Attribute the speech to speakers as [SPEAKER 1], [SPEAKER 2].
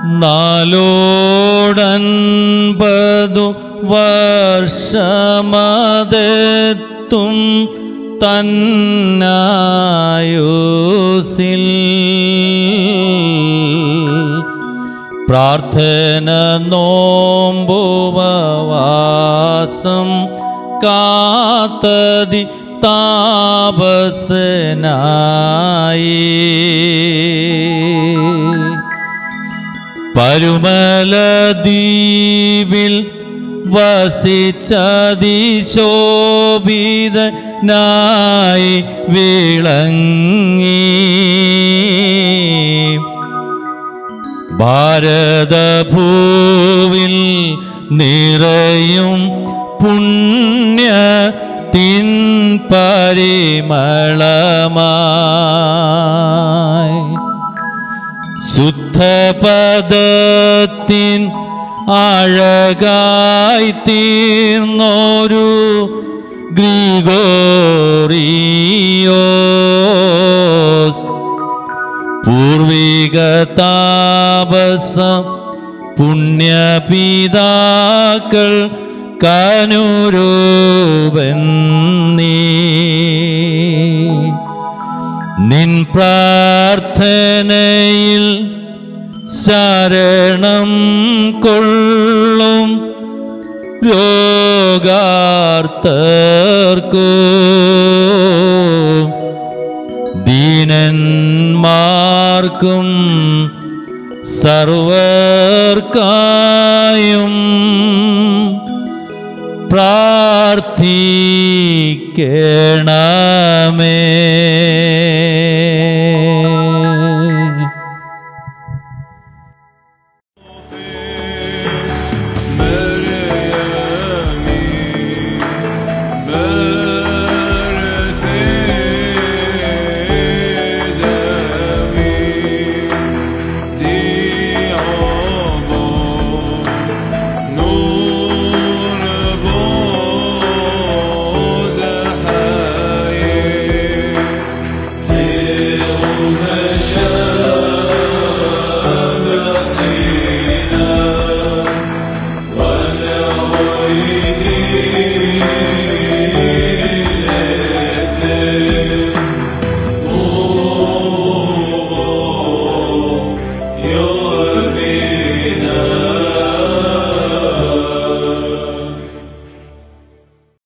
[SPEAKER 1] നാലോടൻപതു വർഷമതെത്തും തന്നായുസിൽ പ്രാർത്ഥന നോമ്പുപവാസം കാത്തതി താപസനായി പരുമലദ്വീപിൽ വസിച്ചതിശോഭിതനായി വിളങ്ങി ഭാരതഭൂവിൽ നിറയും പുണ്യ തിൻ പരിമളമായി ശുദ്ധപദത്തിൻ അഴകായി തീർന്നോരു ഗ്രിഗോറിയോസ് പൂർവിക താപസം പുണ്യപിതാക്കൾ കനുരൂപൻ നീ നിൻ പ്രാർത്ഥനയിൽ ശരണം കൊള്ളും രോഗാർത്തർക്കു ദീനന്മാർക്കും സർവർക്കായും പ്രാർത്ഥിക്കണമേ
[SPEAKER 2] Yo